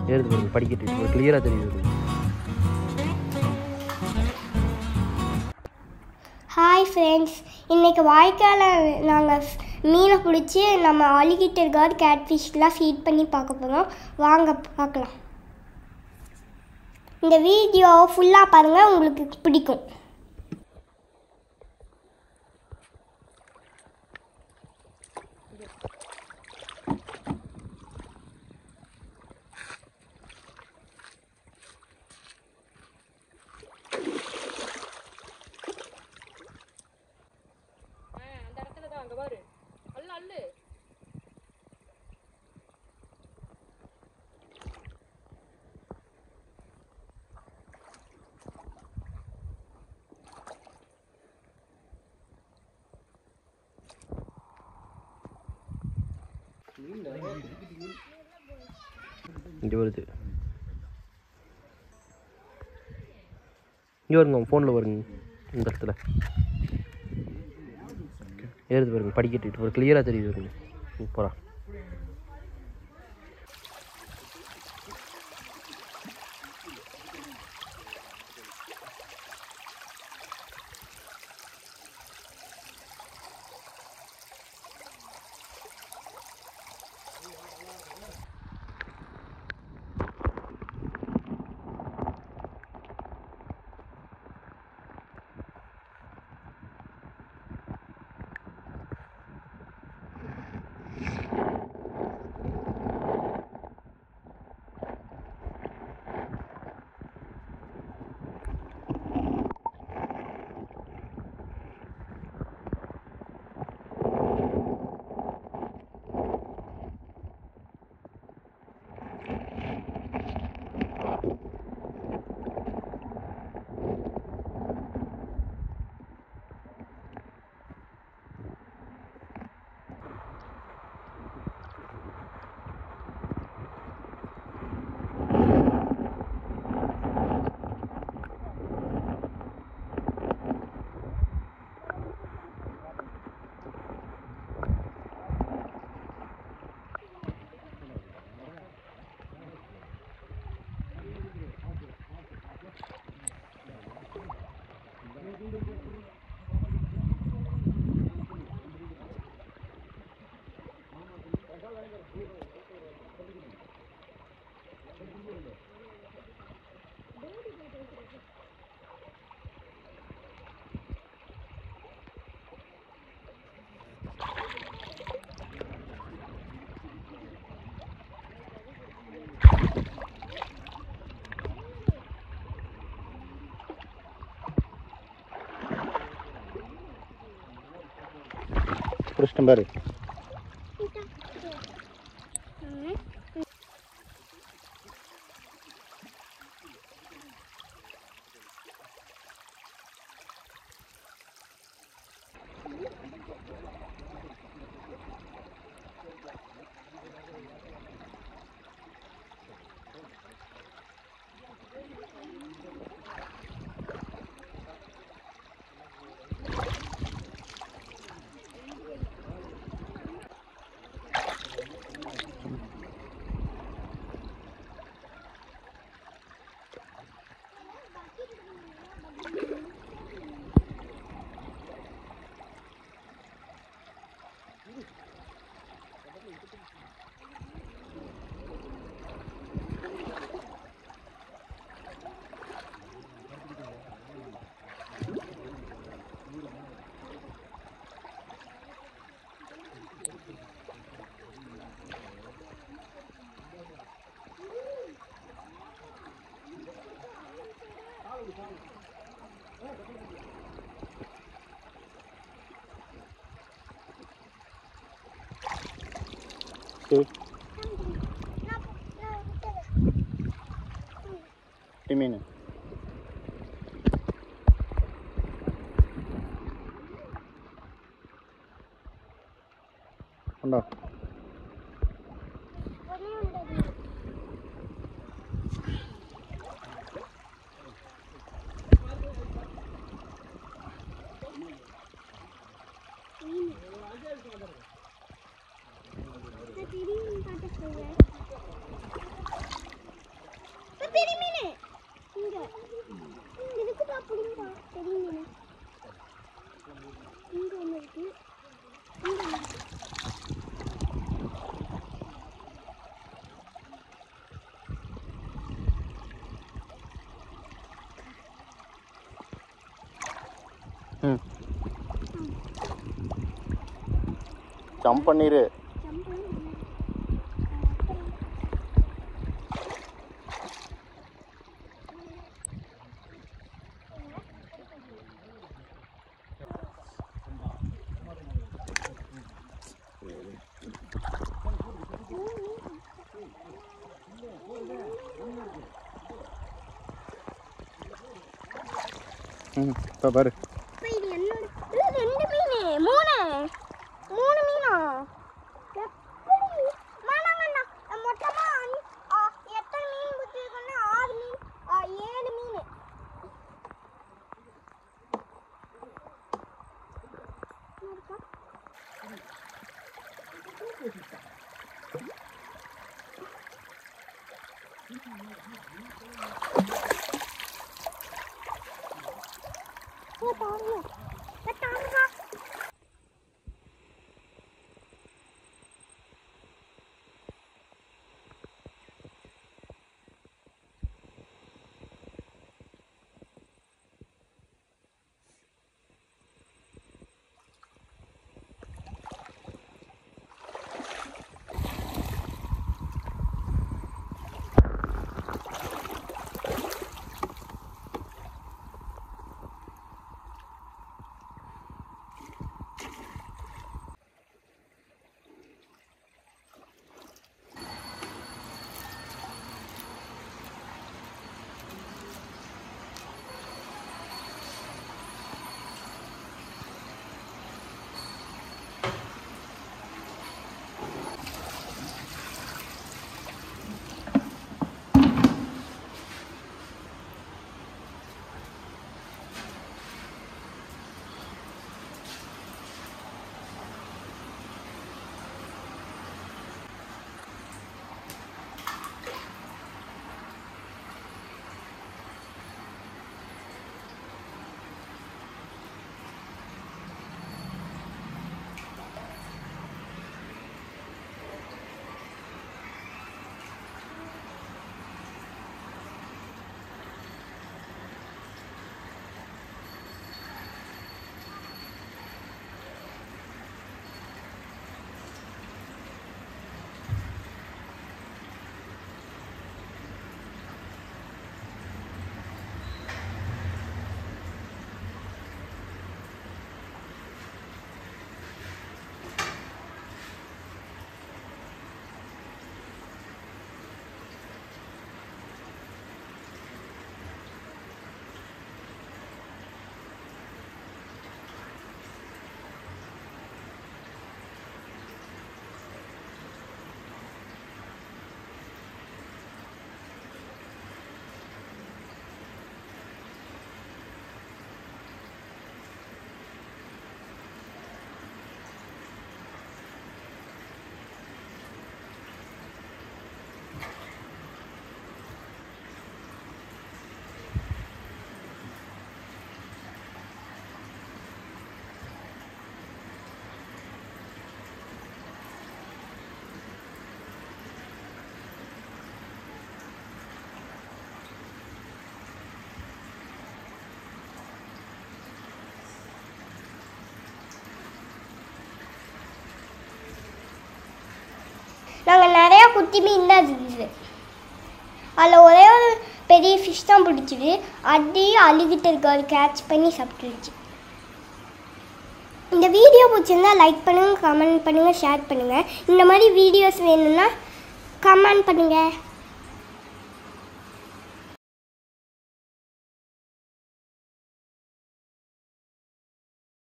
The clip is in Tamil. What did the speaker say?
ஏறுது பாருங்க படிக்கட்டு இப்போ கிளியராக தெரியுது ஹாய் ஃப்ரெண்ட்ஸ் இன்னைக்கு வாய்க்கால நாங்கள் மீனை பிடிச்சி நம்ம ஆலிகிட்டர் கார் கேட்ஃபிஷ்லாம் ஃபீட் பண்ணி பார்க்க போகிறோம் வாங்க பார்க்கலாம் இந்த வீடியோ ஃபுல்லாக பாருங்கள் உங்களுக்கு பிடிக்கும் அந்த இடத்துல தான் அங்க பாரு அல்ல அல்லு இங்கே வருது இங்கே வருங்க ஃபோனில் வருங்க இந்த இடத்துல ஏறுது பாருங்க படிக்கட்டு இப்போ கிளியராக தெரியுது பாருங்க சூப்பராக பிடிச்சிட்டேன் பாரு மீன் உண்டா இங்க பெரிய மீன் இங்க இங்க இருக்குதா புடிங்கடா பெரிய மீன் இங்க ஒண்ணு இருக்கு இங்க ஒண்ணு இருக்கு. ம் ஜம்ப் பண்ணிரு jump பண்ணி வரணும். ம் இப்போ பாரு அப்ப இது என்னோட இல்ல ரெண்டு மீன் மூணு மூணு மீனா எப்படி வேணாங்கண்ணா மொத்தமா அஞ்சு- ஆ, எத்தனை மீன் குத்திருக்கோன்னா ஆறு மீன் ஆ, ஏழு மீன் ஓ பாருங்க தாங்க நாங்கள் நிறையா குட்டி மீன் தான் இருந்தது அதில் ஒரே ஒரு பெரிய ஃபிஷ் தான் பிடிச்சிது அதையும் அழுகிட்டு இருக்காது கேட்ச் பண்ணி சாப்பிட்டுருச்சு இந்த வீடியோ பிடிச்சிருந்தா லைக் பண்ணுங்கள் கமெண்ட் பண்ணுங்கள் ஷேர் பண்ணுங்கள் இந்த மாதிரி வீடியோஸ் வேணும்னா கமெண்ட் பண்ணுங்கள்